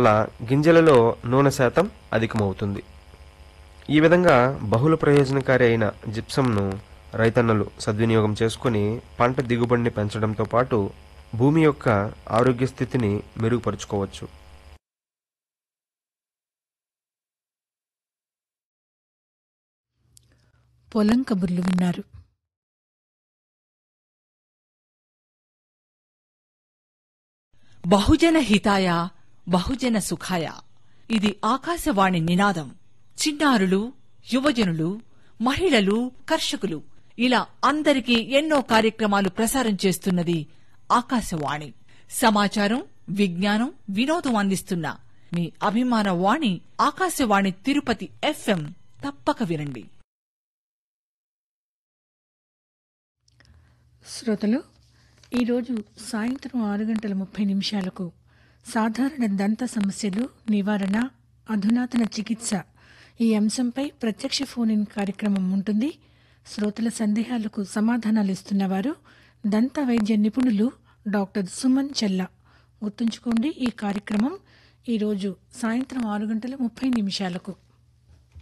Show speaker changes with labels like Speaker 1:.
Speaker 1: వల్ల గింజలలో నూనె శాతం అధికమవుతుంది ఈ విధంగా బహుళ ప్రయోజనకారి అయిన జిప్సంను రైతన్నలు సద్వినియోగం చేసుకుని పంట దిగుబడిని పెంచడంతో పాటు భూమి యొక్క ఆరోగ్య స్థితిని మెరుగుపరుచుకోవచ్చు
Speaker 2: పొలం కబుర్లు విన్నారు
Speaker 3: బహుజన హితాయ బహుజన సుఖాయ ఇది ఆకాశవాణి నినాదం చిన్నారులు యువజనులు మహిళలు కర్షకులు ఇలా అందరికీ ఎన్నో కార్యక్రమాలు ప్రసారం చేస్తున్నది ఆకాశవాణి సమాచారం విజ్ఞానం వినోదం అందిస్తున్న మీ అభిమాన వాణి ఆకాశవాణి తిరుపతి ఎఫ్ఎం తప్పక వినండి
Speaker 2: శ్రోతలు ఈరోజు సాయంత్రం ఆరు గంటల ముప్పై నిమిషాలకు సాధారణ దంత సమస్యలు నివారణ అధునాతన చికిత్స ఈ అంశంపై ప్రత్యక్ష ఫోన్ ఇన్ కార్యక్రమం ఉంటుంది శ్రోతల సందేహాలకు సమాధానాలు ఇస్తున్నవారు దంత వైద్య నిపుణులు డాక్టర్ సుమన్ చెల్ల గుర్తుంచుకోండి ఈ కార్యక్రమం ఈరోజు సాయంత్రం ఆరు గంటల ముప్పై నిమిషాలకు